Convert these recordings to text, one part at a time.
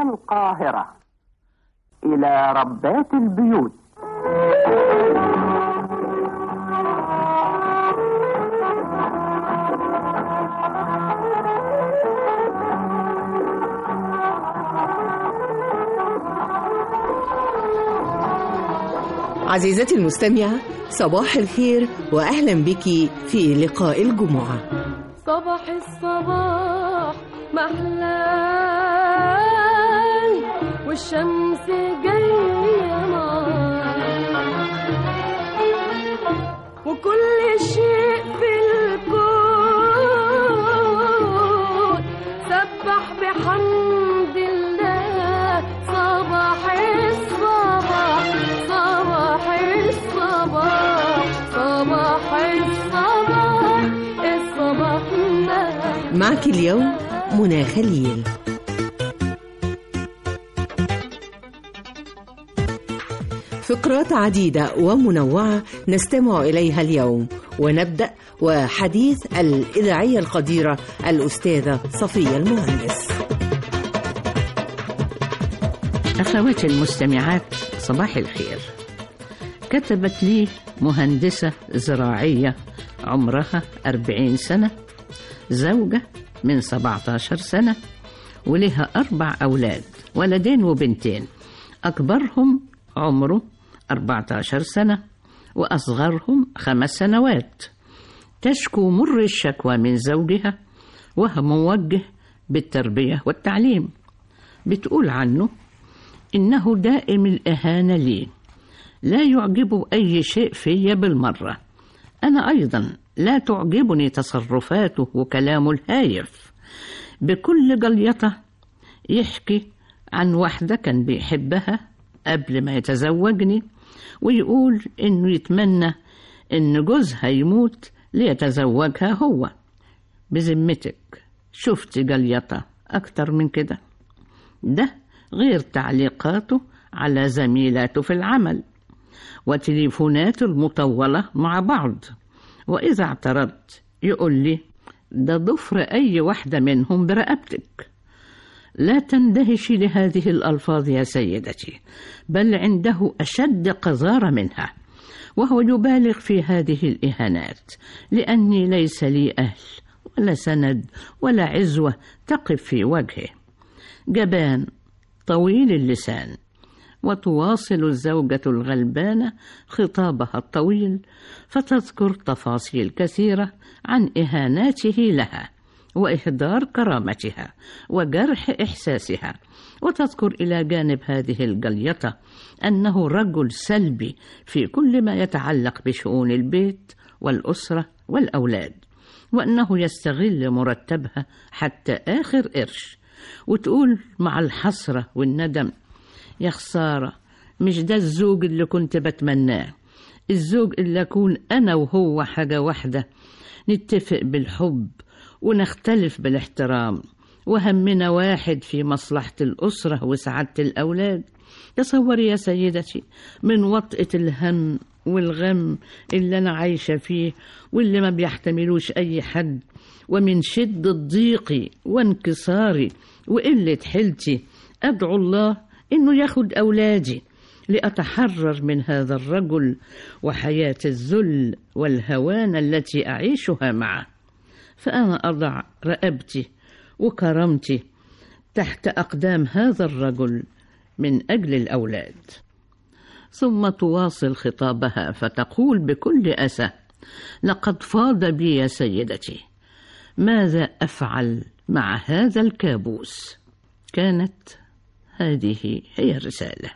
القاهرة إلى ربات البيوت عزيزتي المستمعة صباح الخير وأهلا بك في لقاء الجمعة صباح الصباح محلى والشمس جاية نار وكل شيء في الكون سبح بحمد الله صباح الصباح صباح الصباح صباح الصباح الصباح نار معك اليوم منى خليل فقرات عديدة ومنوعة نستمع إليها اليوم ونبدأ وحديث الإذاعية القديرة الأستاذة صفية المهندس أخواتي المستمعات صباح الخير كتبت لي مهندسة زراعية عمرها أربعين سنة زوجة من 17 سنة ولها أربع أولاد ولدين وبنتين أكبرهم عمره 14 سنة وأصغرهم خمس سنوات تشكو مر الشكوى من زوجها وهو موجه بالتربية والتعليم بتقول عنه إنه دائم الإهانة لي لا يعجب أي شيء في بالمرة أنا أيضا لا تعجبني تصرفاته وكلامه الهايف بكل جليطة يحكي عن واحدة كان بيحبها قبل ما يتزوجني ويقول إنه يتمنى إن جوزها يموت ليتزوجها هو بذمتك شفت جليطة أكتر من كده ده غير تعليقاته على زميلاته في العمل وتليفوناته المطولة مع بعض وإذا اعترضت يقول لي ده ضفر أي واحدة منهم برقبتك لا تندهشي لهذه الألفاظ يا سيدتي بل عنده أشد قذارة منها وهو يبالغ في هذه الإهانات لأني ليس لي أهل ولا سند ولا عزوة تقف في وجهه جبان طويل اللسان وتواصل الزوجة الغلبانة خطابها الطويل فتذكر تفاصيل كثيرة عن إهاناته لها وإهدار كرامتها وجرح إحساسها وتذكر إلى جانب هذه الجليطة أنه رجل سلبي في كل ما يتعلق بشؤون البيت والأسرة والأولاد وأنه يستغل مرتبها حتى آخر قرش وتقول مع الحسرة والندم يا خسارة مش ده الزوج اللي كنت بتمناه الزوج اللي أكون أنا وهو حاجة واحدة نتفق بالحب ونختلف بالاحترام وهمنا واحد في مصلحة الأسرة وسعادة الأولاد تصوري يا سيدتي من وطئة الهم والغم اللي أنا عايشة فيه واللي ما بيحتملوش أي حد ومن شدة ضيقي وانكساري وقلة حيلتي أدعو الله إنه ياخد أولادي لأتحرر من هذا الرجل وحياة الذل والهوان التي أعيشها معه فأنا أضع رقبتي وكرامتي تحت أقدام هذا الرجل من أجل الأولاد ثم تواصل خطابها فتقول بكل أسى لقد فاض بي يا سيدتي ماذا أفعل مع هذا الكابوس كانت هذه هي الرسالة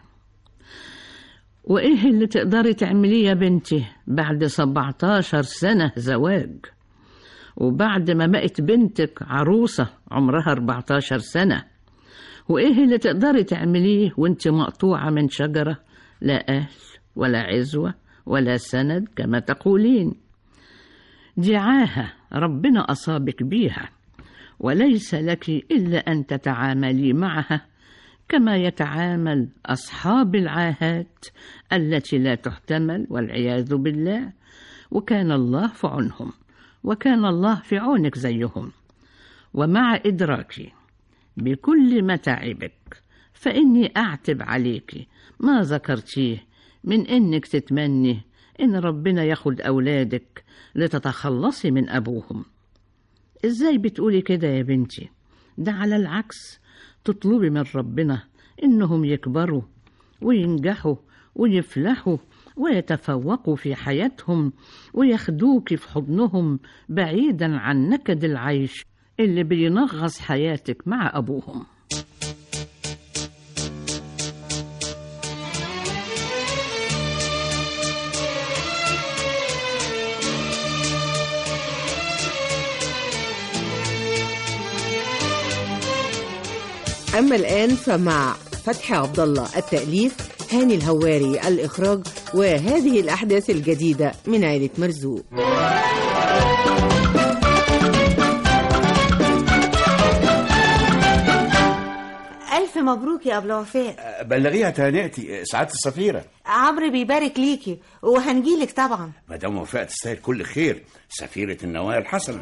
وإيه اللي تقدري تعمليه يا بنتي بعد 17 سنة زواج وبعد ما بقت بنتك عروسة عمرها 14 سنة وإيه اللي تقدري تعمليه وانت مقطوعة من شجرة لا أهل ولا عزوة ولا سند كما تقولين دي عاهة ربنا أصابك بيها وليس لك إلا أن تتعاملي معها كما يتعامل أصحاب العاهات التي لا تحتمل والعياذ بالله وكان الله في عونهم وكان الله في عونك زيهم ومع إدراكي بكل متاعبك فإني أعتب عليكي ما ذكرتيه من إنك تتمني إن ربنا ياخد أولادك لتتخلصي من أبوهم إزاي بتقولي كده يا بنتي ده على العكس تطلبي من ربنا إنهم يكبروا وينجحوا ويفلحوا ويتفوقوا في حياتهم وياخدوك في حضنهم بعيدا عن نكد العيش اللي بينغص حياتك مع أبوهم أما الآن فمع فتحي عبد الله التأليف هاني الهواري الإخراج وهذه الأحداث الجديدة من عائلة مرزوق ألف مبروك يا أبو وفاء بلغيها تهنئتي سعادة السفيرة عمرو بيبارك ليكي وهنجيلك طبعا مدام وفاء تستاهل كل خير سفيرة النوايا الحسنة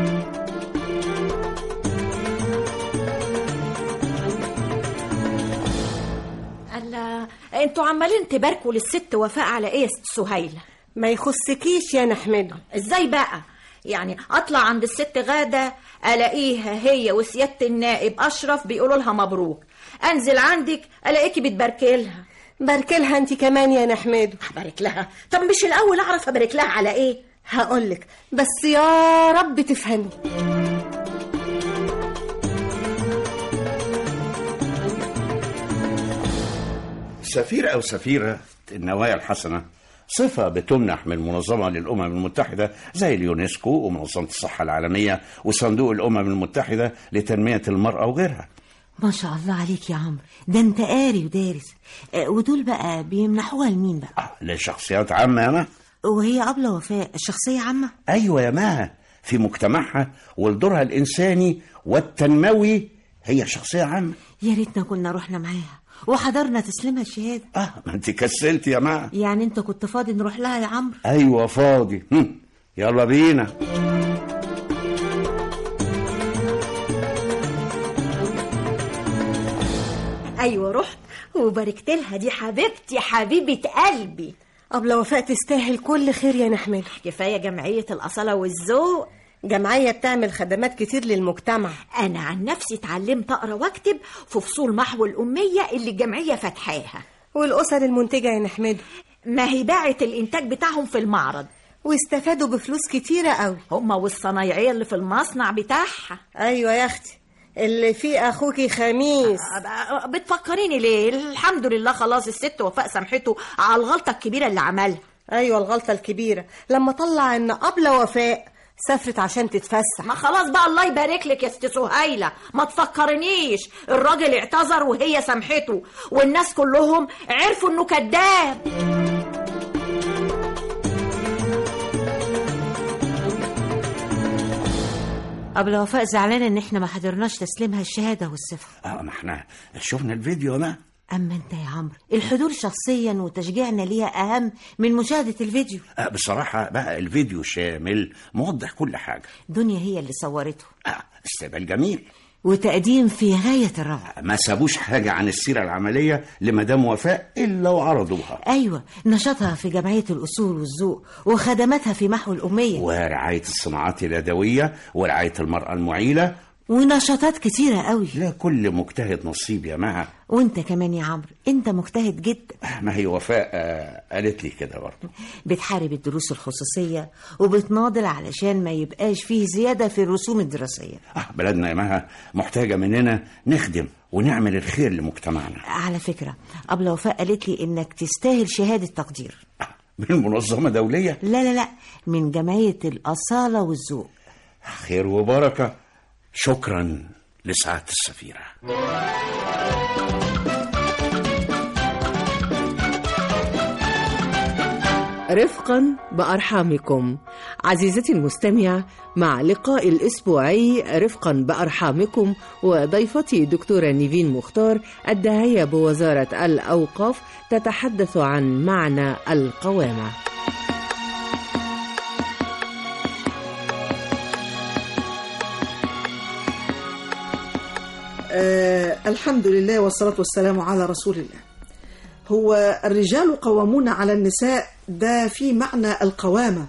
الله انتوا عمالين تباركوا للست وفاء على ايه يا ست سهيله ما يخصكيش يا نحمده ازاي بقى يعني اطلع عند الست غاده الاقيها هي وسياده النائب اشرف بيقولوا لها مبروك انزل عندك الاقيكي بتباركي لها باركلها انت كمان يا نحمده ابارك لها طب مش الاول اعرف ابارك لها على ايه هقولك بس يا رب تفهمي سفير أو سفيرة النوايا الحسنة صفة بتمنح من المنظمة للأمم المتحدة زي اليونسكو ومنظمة الصحة العالمية وصندوق الأمم المتحدة لتنمية المرأة وغيرها ما شاء الله عليك يا عمرو ده انت قاري ودارس آه، ودول بقى بيمنحوها لمين بقى آه لشخصيات عامة يا ما وهي أبلة وفاء شخصية عامة أيوة يا ما في مجتمعها ولدورها الإنساني والتنموي هي شخصية عامة يا ريتنا كنا رحنا معاها وحضرنا تسليمها الشهادة آه ما أنت كسلت يا ما يعني انت كنت فاضي نروح لها يا عمرو أيوة فاضي هم. يلا بينا ايوه رحت وباركت لها دي حبيبتي حبيبه قلبي أبلة وفاء تستاهل كل خير يا نحمده كفايه جمعيه الاصاله والذوق جمعية بتعمل خدمات كتير للمجتمع انا عن نفسي اتعلمت اقرا واكتب في فصول محو الاميه اللي الجمعيه فاتحاها والأسر المنتجة يا نحمده ما هي باعت الانتاج بتاعهم في المعرض واستفادوا بفلوس كتيرة قوي هما والصنايعيه اللي في المصنع بتاعها أيوة يا أختي اللي فيه أخوكي خميس أبقى- بتفكريني ليه الحمد لله خلاص الست وفاء سامحته على الغلطه الكبيره اللي عملها أيوة الغلطة الكبيرة لما طلع إن أبلة وفاء سافرت عشان تتفسح ما خلاص بقى الله يبارك لك يا ست سهيله ما تفكرنيش الراجل اعتذر وهي سامحته والناس كلهم عرفوا انه كذاب أبلة وفاء زعلانة ان احنا ما حضرناش تسليمها الشهادة والصفة آه ما احنا شفنا الفيديو يا ما أما انت يا عمرو الحضور شخصيا وتشجيعنا ليها أهم من مشاهدة الفيديو آه بصراحة بقى الفيديو شامل موضح كل حاجة دنيا هي اللي صورته آه استقبال جميل وتقديم في غاية الروعة ما سابوش حاجة عن السيرة العملية لمدام وفاء إلا وعرضوها أيوة نشاطها في جمعية الأصول والذوق وخدماتها في محو الأمية ورعاية الصناعات اليدوية ورعاية المرأة المعيلة ونشاطات كتيرة قوي لا كل مجتهد نصيب يا معها وانت كمان يا عمرو انت مجتهد جدا ما هي وفاء آه قالت لي كده برضه بتحارب الدروس الخصوصية وبتناضل علشان ما يبقاش فيه زيادة في الرسوم الدراسية آه بلدنا يا مها محتاجة مننا نخدم ونعمل الخير لمجتمعنا على فكرة أبلة وفاء قالت لي إنك تستاهل شهادة تقدير آه من منظمة دولية لا لا لا من جمعية الأصالة والذوق خير وبركة شكرا لسعادة السفيرة رفقا بأرحامكم عزيزتي المستمع مع لقاء الأسبوعي رفقا بأرحامكم وضيفتي دكتورة نيفين مختار الداعية بوزارة الأوقاف تتحدث عن معنى القوامة آه الحمد لله والصلاة والسلام على رسول الله هو الرجال قوامون على النساء ده في معنى القوامة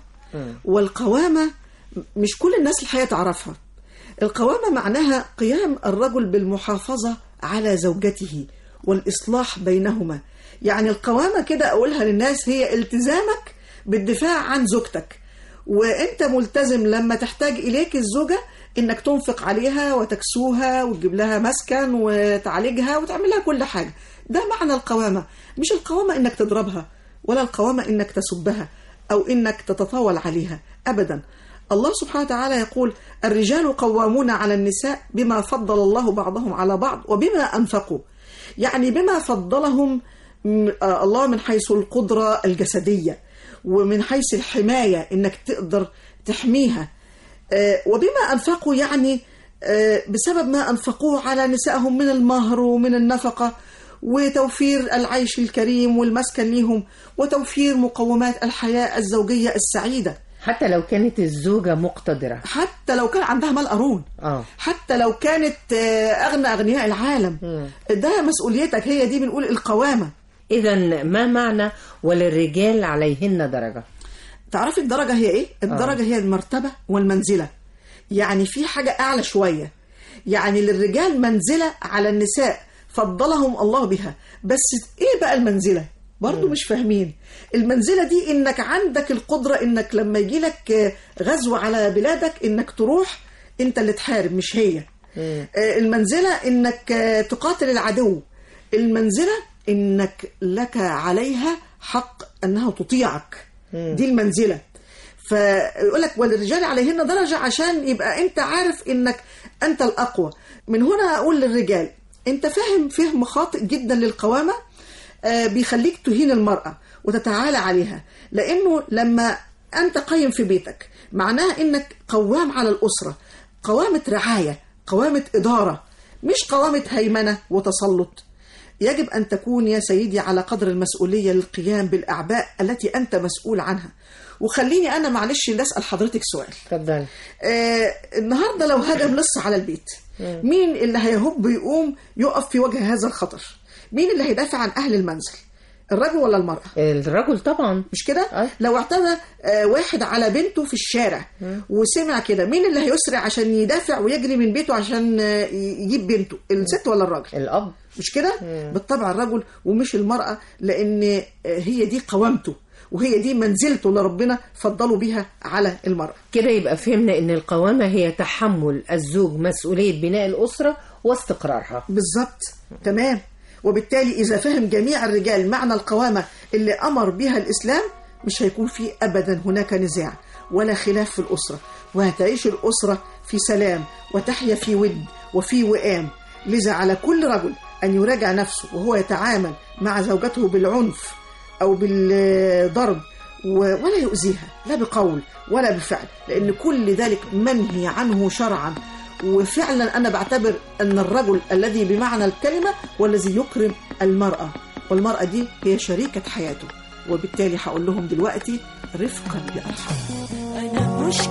والقوامة مش كل الناس الحقيقة تعرفها القوامة معناها قيام الرجل بالمحافظة على زوجته والإصلاح بينهما يعني القوامة كده أقولها للناس هي التزامك بالدفاع عن زوجتك وانت ملتزم لما تحتاج اليك الزوجه انك تنفق عليها وتكسوها وتجيب لها مسكن وتعالجها وتعمل لها كل حاجه ده معنى القوامه مش القوامه انك تضربها ولا القوامه انك تسبها او انك تتطاول عليها ابدا الله سبحانه وتعالى يقول الرجال قوامون على النساء بما فضل الله بعضهم على بعض وبما انفقوا يعني بما فضلهم م- آه، الله من حيث القدره الجسديه ومن حيث الحمايه انك تقدر تحميها آه، وبما أنفقوا يعني آه، بسبب ما أنفقوه على نسائهم من المهر ومن النفقة وتوفير العيش الكريم والمسكن ليهم وتوفير مقومات الحياة الزوجية السعيدة حتى لو كانت الزوجة مقتدرة حتى لو كان عندها مال قارون اه حتى لو كانت آه، أغنى أغنياء العالم ده مسؤوليتك هي دي بنقول القوامة إذا ما معنى وللرجال عليهن درجة تعرفي الدرجة هي إيه؟ الدرجة هي المرتبة والمنزلة يعني في حاجة أعلى شوية يعني للرجال منزلة على النساء فضلهم الله بها بس إيه بقى المنزلة؟ برضو مش فاهمين المنزلة دي إنك عندك القدرة إنك لما يجيلك آه، غزو على بلادك إنك تروح أنت اللي تحارب مش هي آه، المنزلة إنك آه، تقاتل العدو المنزلة إنك لك عليها حق أنها تطيعك دي المنزلة فيقول لك وللرجال عليهن درجة عشان يبقى أنت عارف إنك أنت الأقوى من هنا أقول للرجال أنت فاهم فهم خاطئ جدا للقوامة آه، بيخليك تهين المرأة وتتعالى عليها لأنه لما أنت قيم في بيتك معناها إنك قوام على الأسرة قوامة رعاية قوامة إدارة مش قوامة هيمنة وتسلط يجب أن تكون يا سيدي على قدر المسؤولية للقيام بالأعباء التي أنت مسؤول عنها وخليني أنا معلش أسأل حضرتك سؤال اتفضل آه النهاردة لو هجم لص على البيت مين اللي هيهب يقوم يقف في وجه هذا الخطر مين اللي هيدافع عن أهل المنزل الرجل ولا المرأة الرجل طبعا مش كده أي. لو اعتدى آه، واحد على بنته في الشارع وسمع كده مين اللي هيسرع عشان يدافع ويجري من بيته عشان آه، ي- يجيب بنته الست ولا الراجل الأب مش كده بالطبع الرجل ومش المرأة لأن آه، هي دي قوامته وهي دي منزلته اللي ربنا فضلوا بيها على المرأة كده يبقى فهمنا ان القوامة هي تحمل الزوج مسؤولية بناء الأسرة واستقرارها بالظبط تمام وبالتالي إذا فهم جميع الرجال معنى القوامة اللي أمر بها الإسلام مش هيكون في أبدا هناك نزاع ولا خلاف في الأسرة وهتعيش الأسرة في سلام وتحيا في ود وفي وئام لذا على كل رجل أن يراجع نفسه وهو يتعامل مع زوجته بالعنف أو بالضرب و- ولا يؤذيها لا بقول ولا بفعل لأن كل ذلك منهي عنه شرعا وفعلا أنا بعتبر أن الرجل الذي بمعنى الكلمة هو الذي يكرم المرأة والمرأة دي هي شريكة حياته وبالتالي هقول لهم دلوقتي رفقا بأرحم أنا مش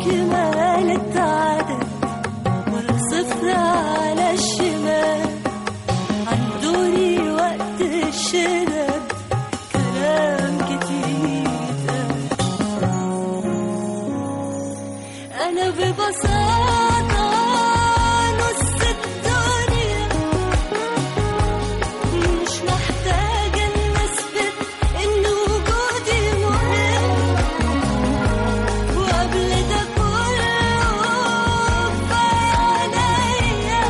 كمالة عدد ولا صفر على الشمال عندوني وقت الشدد كلام كتير اتقال. أنا ببساطة نص الدنيا مش محتاجة إن أثبت إن وجودي مهم وقبل ده كله كفاية عليا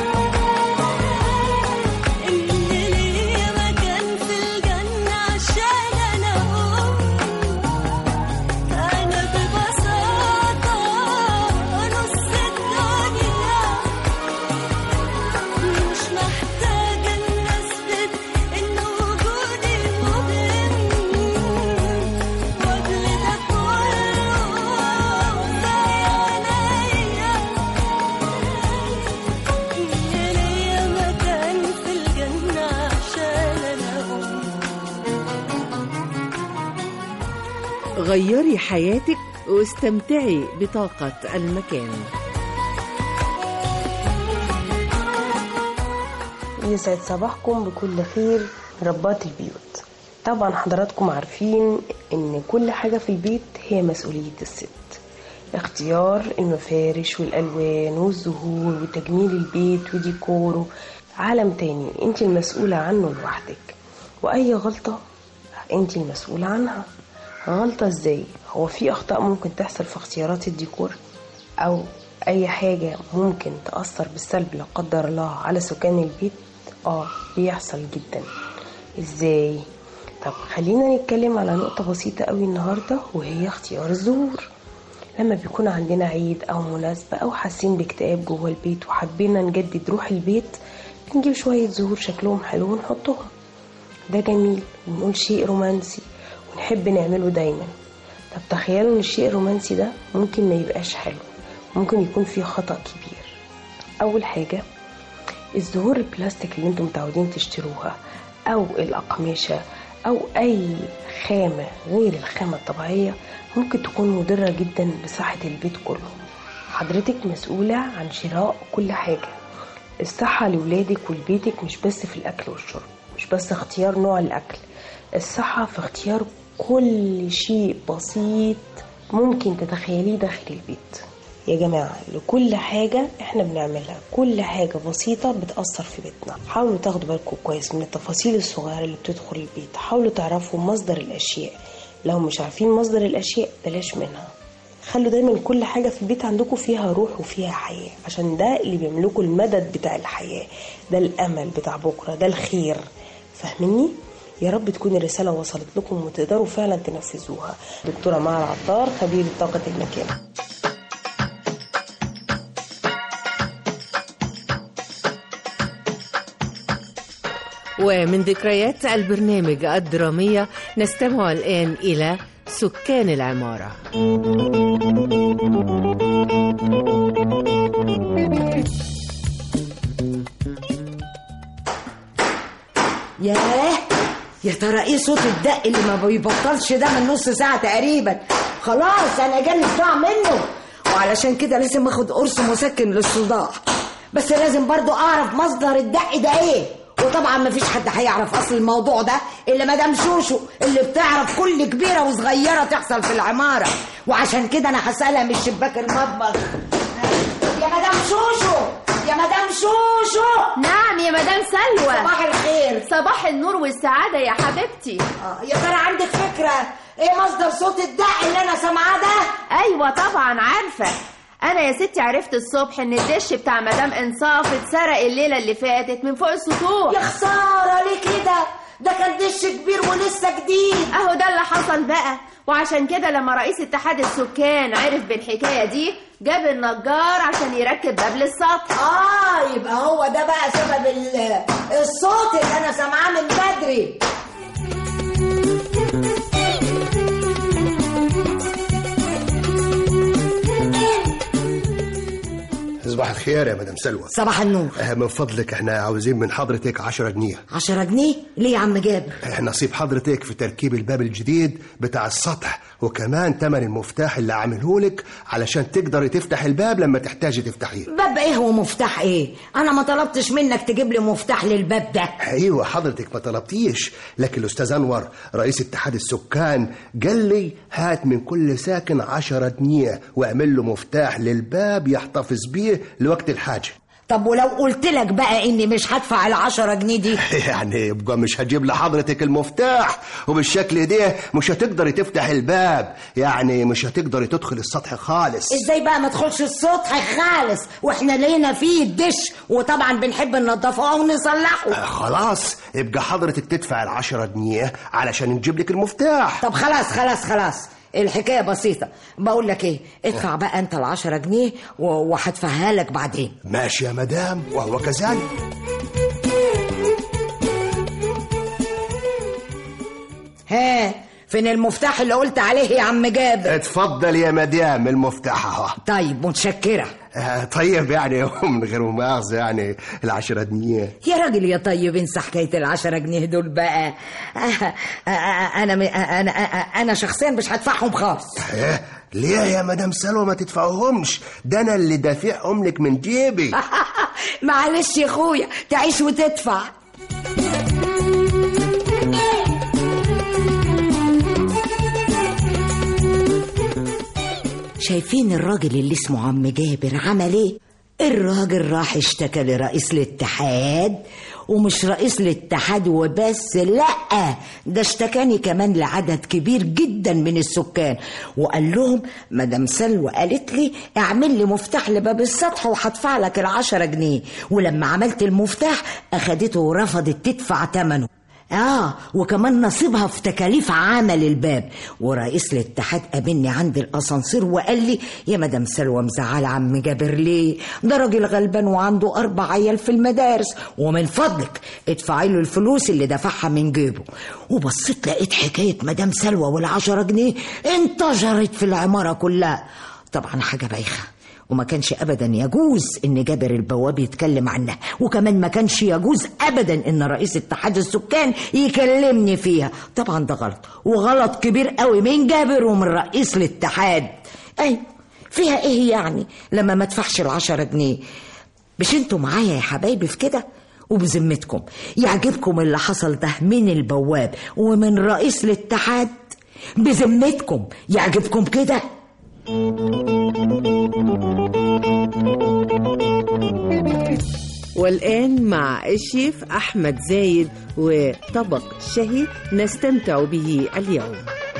إن ليا مكان في الجنة عشان أنا أم أنا ببساطة نص الدنيا مش محتاجة إن أثبت إن وجودي مهم وقبل ده كله كفاية عليا إن ليا مكان في الجنة عشان أنا أم غيري حياتك واستمتعي بطاقة المكان يسعد صباحكم بكل خير ربات البيوت طبعا حضراتكم عارفين ان كل حاجة في البيت هي مسؤولية الست اختيار المفارش والالوان والزهور وتجميل البيت وديكوره عالم تاني انت المسؤولة عنه لوحدك واي غلطة انت المسؤولة عنها غلطة ازاي هو في اخطاء ممكن تحصل في اختيارات الديكور او اي حاجة ممكن تأثر بالسلب لا قدر الله على سكان البيت اه بيحصل جدا ازاي طب خلينا نتكلم على نقطة بسيطة قوي النهاردة وهي اختيار الزهور لما بيكون عندنا عيد او مناسبة او حاسين باكتئاب جوه البيت وحبينا نجدد روح البيت بنجيب شوية زهور شكلهم حلو ونحطهم ده جميل ونقول شيء رومانسي ونحب نعمله دايما طب تخيلوا ان الشيء الرومانسي ده ممكن ما يبقاش حلو ممكن يكون فيه خطأ كبير اول حاجة الزهور البلاستيك اللي انتم متعودين تشتروها او الاقمشة او اي خامة غير الخامة الطبيعية ممكن تكون مضرة جدا بصحة البيت كله حضرتك مسؤولة عن شراء كل حاجة الصحة لولادك ولبيتك مش بس في الأكل والشرب مش بس اختيار نوع الأكل الصحة في اختيار كل شيء بسيط ممكن تتخيليه داخل البيت يا جماعة لكل حاجة احنا بنعملها كل حاجة بسيطة بتأثر في بيتنا حاولوا تاخدوا بالكم كويس من التفاصيل الصغيرة اللي بتدخل البيت حاولوا تعرفوا مصدر الأشياء لو مش عارفين مصدر الأشياء بلاش منها خلوا دايما كل حاجة في البيت عندكم فيها روح وفيها حياة عشان ده اللي بيملكوا المدد بتاع الحياة ده الأمل بتاع بكرة ده الخير فاهميني؟ يا رب تكون الرسالة وصلت لكم وتقدروا فعلا تنفذوها دكتورة مها العطار خبير طاقة المكان ومن ذكريات البرنامج الدرامية نستمع الآن إلى سكان العمارة ياه يا ترى ايه صوت الدق اللي ما بيبطلش ده من نص ساعة تقريبا خلاص انا جالي صداع منه وعلشان كده لازم اخد قرص مسكن للصداع بس لازم برضو اعرف مصدر الدق ده ايه وطبعا مفيش حد هيعرف اصل الموضوع ده الا مدام شوشو اللي بتعرف كل كبيره وصغيره تحصل في العماره وعشان كده انا هسالها من شباك المطبخ يا مدام شوشو يا مدام شوشو نعم يا مدام سلوى صباح الخير صباح النور والسعادة يا حبيبتي آه، يا ترى عندك فكره ايه مصدر صوت الدق اللي انا سامعاه ده أيوة طبعا عارفة أنا يا ستي عرفت الصبح إن الدش بتاع مدام إنصاف اتسرق الليلة اللي فاتت من فوق السطوح يا خساره ليه كده ده كان دش كبير ولسه جديد أهو ده اللي حصل بقى وعشان كده لما رئيس اتحاد السكان عرف بالحكاية دي جاب النجار عشان يركب باب للسطح اه يبقى هو ده بقى سبب ال- الصوت اللي انا سامعاه من بدري صباح الخير يا مدام سلوى صباح النور آه، من فضلك احنا عاوزين من حضرتك 10 جنيه عشرة جنيه ليه يا عم جابر آه، نصيب حضرتك في تركيب الباب الجديد بتاع السطح وكمان تمن المفتاح اللي عاملهولك علشان تقدري تفتح الباب لما تحتاجي تفتحيه باب ايه ومفتاح ايه انا ما طلبتش منك تجيب لي مفتاح للباب ده ايوه حضرتك ما طلبتيش لكن الاستاذ انور رئيس اتحاد السكان قال لي هات من كل ساكن 10 جنيه واعمل له مفتاح للباب يحتفظ بيه لوقت الحاجه طب ولو قلت لك بقى اني مش هدفع العشرة جنيه دي يعني يبقى مش هجيب لحضرتك المفتاح وبالشكل ده مش هتقدري تفتح الباب يعني مش هتقدري تدخل السطح خالص ازاي بقى ما تدخلش السطح خالص واحنا لينا فيه الدش وطبعا بنحب ننضفه او نصلحه آه، خلاص يبقى حضرتك تدفع العشرة جنيه علشان نجيب لك المفتاح طب خلاص خلاص خلاص الحكايه بسيطه بقول لك ايه ادفع بقى انت العشرة جنيه و- وهدفعها لك بعدين ماشي يا مدام وهو كذلك ها فين المفتاح اللي قلت عليه يا عم جابر اتفضل يا مدام المفتاح اهو طيب متشكره آه، طيب يعني من غير مؤاخذة يعني العشرة جنيه يا راجل يا طيب انسى حكايه العشرة جنيه دول بقى آه، آه، آه، انا م- آه، انا آه، انا شخصيا مش هدفعهم خالص إيه؟ ليه يا مدام سلوى ما تدفعوهمش ده انا اللي دافعهم لك من جيبي معلش يا اخويا تعيش وتدفع شايفين الراجل اللي اسمه عم جابر عمل ايه الراجل راح اشتكى لرئيس الاتحاد ومش رئيس الاتحاد وبس لا ده اشتكاني كمان لعدد كبير جدا من السكان وقال لهم مدام سلوى قالت لي اعمل لي مفتاح لباب السطح وهدفع لك العشرة جنيه ولما عملت المفتاح اخدته ورفضت تدفع ثمنه اه وكمان نصيبها في تكاليف عمل الباب ورئيس الاتحاد قابلني عند الاسانسير وقال لي يا مدام سلوى مزعله عم جابر ليه ده راجل غلبان وعنده اربع عيال في المدارس ومن فضلك ادفعي له الفلوس اللي دفعها من جيبه وبصيت لقيت حكايه مدام سلوى والعشرة جنيه انتشرت في العماره كلها طبعا حاجه بايخه وما كانش ابدا يجوز ان جابر البواب يتكلم عنها وكمان ما كانش يجوز ابدا ان رئيس اتحاد السكان يكلمني فيها طبعا ده غلط وغلط كبير قوي من جابر ومن رئيس الاتحاد اي فيها ايه يعني لما ما ادفعش العشرة جنيه مش انتوا معايا يا حبايبي في كده وبذمتكم يعجبكم اللي حصل ده من البواب ومن رئيس الاتحاد بذمتكم يعجبكم كده والآن مع الشيف أحمد زايد وطبق شهي نستمتع به اليوم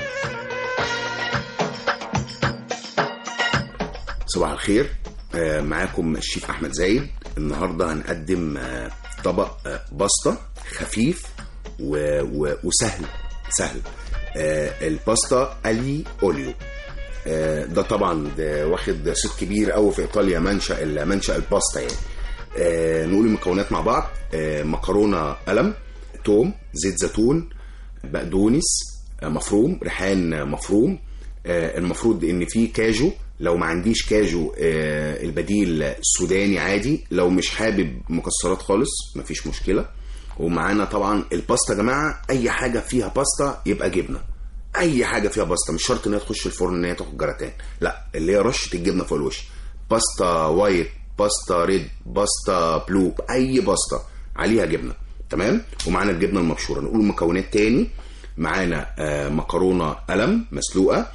صباح الخير آه، معاكم الشيف احمد زايد النهارده هنقدم آه، طبق آه، باستا خفيف و... و... وسهل سهل آه، الباستا الي اوليو آه، ده طبعا ده واخد صيت كبير قوي في ايطاليا منشا ال- منشا الباستا يعني آه، نقول المكونات مع بعض آه، مكرونه قلم توم زيت زيتون بقدونس آه، مفروم ريحان آه، مفروم آه، المفروض ان في كاجو لو ما عنديش كاجو آه، البديل سوداني عادي لو مش حابب مكسرات خالص مفيش مشكله ومعانا طبعا الباستا يا جماعه اي حاجه فيها باستا يبقى جبنه اي حاجه فيها باستا مش شرط ان هي تخش الفرن ان هي تاخد جراتان لا اللي هي رشه الجبنه فوق الوش باستا وايت باستا ريد باستا بلو اي باستا عليها جبنه تمام ومعانا الجبنه المبشوره نقول المكونات تاني معانا آه مكرونه قلم مسلوقه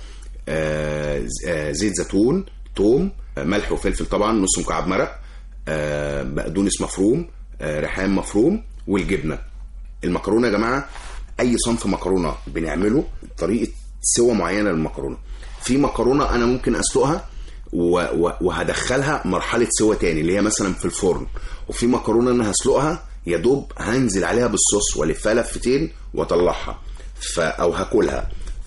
آه ز- آه زيت زيتون توم آه ملح وفلفل طبعا نص مكعب مرق آه بقدونس مفروم آه ريحان مفروم والجبنه المكرونه يا جماعه اي صنف مكرونه بنعمله طريقه سوى معينه للمكرونه في مكرونه انا ممكن اسلقها و... و... وهدخلها مرحله سوى تاني اللي هي مثلا في الفرن وفي مكرونه انا هسلقها يا دوب هنزل عليها بالصوص والفها لفتين واطلعها ف... او هاكلها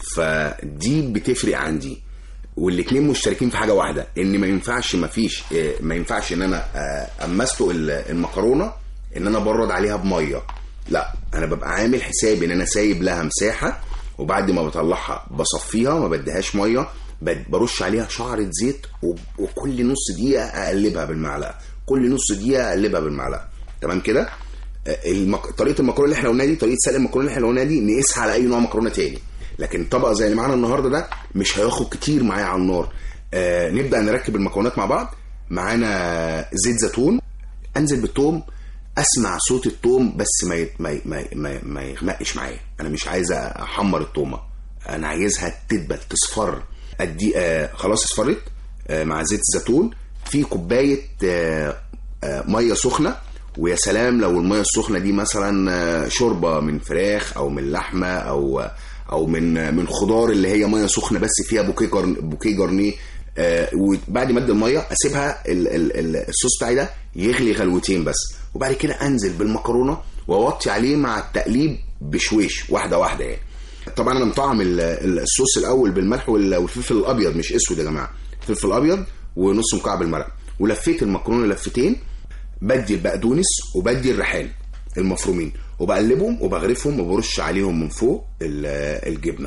فدي بتفرق عندي والاتنين مشتركين في حاجه واحده ان ما ينفعش ما فيش آه، ما ينفعش ان انا آه، اما اسلق ال- المكرونه ان انا برد عليها بميه لا انا ببقى عامل حسابي ان انا سايب لها مساحه وبعد ما بطلعها بصفيها ما بديهاش ميه بد- برش عليها شعره زيت و- وكل نص دقيقه اقلبها بالمعلقه كل نص دقيقه اقلبها بالمعلقه تمام كده آه، المك... طريقه المكرونه اللي احنا قلناها دي طريقه سلق المكرونه اللي احنا قلناها دي نقيسها على اي نوع مكرونه تاني لكن طبق زي اللي معانا النهارده ده مش هياخد كتير معايا على النار آه نبدا نركب المكونات مع بعض معانا زيت زيتون انزل بالثوم اسمع صوت الثوم بس ما يت- ما ي- ما ي- ما ي- ما يغمقش معايا انا مش عايز احمر الثومه انا عايزها تدبل تصفر ادي آه خلاص اصفرت آه مع زيت الزيتون في كوبايه آه آه ميه سخنه ويا سلام لو الميه السخنه دي مثلا آه، شوربه من فراخ او من لحمه او او من من خضار اللي هي ميه سخنه بس فيها بوكيه جرن بوكيه جرنيه آه، وبعد ما ادي الميه اسيبها ال- ال- ال- الصوص بتاعي ده يغلي غلوتين بس وبعد كده انزل بالمكرونه واوطي عليه مع التقليب بشويش واحده واحده يعني طبعا انا مطعم ال- ال- الصوص الاول بالملح وال- والفلفل الابيض مش اسود يا جماعه فلفل ابيض ونص مكعب المرق ولفيت المكرونه لفتين بدي البقدونس وبدي الريحان المفرومين وبقلبهم وبغرفهم وبرش عليهم من فوق ال- الجبنه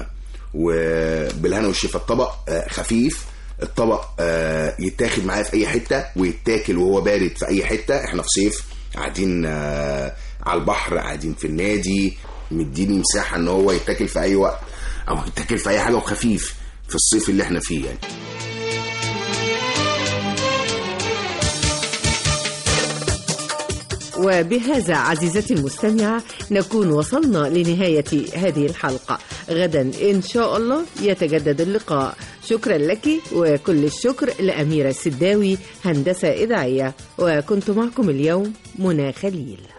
وبالهنا والشفا الطبق آه، خفيف الطبق آه، يتاخد معايا في اي حته ويتاكل وهو بارد في اي حته احنا في صيف قاعدين آه، على البحر قاعدين في النادي مديني مساحه ان هو يتاكل في اي وقت او يتاكل في اي حاجه وخفيف في الصيف اللي احنا فيه يعني وبهذا عزيزتي المستمعة نكون وصلنا لنهاية هذه الحلقة غدا إن شاء الله يتجدد اللقاء شكرا لك وكل الشكر لأميرة السداوي هندسة إذاعية وكنت معكم اليوم منى خليل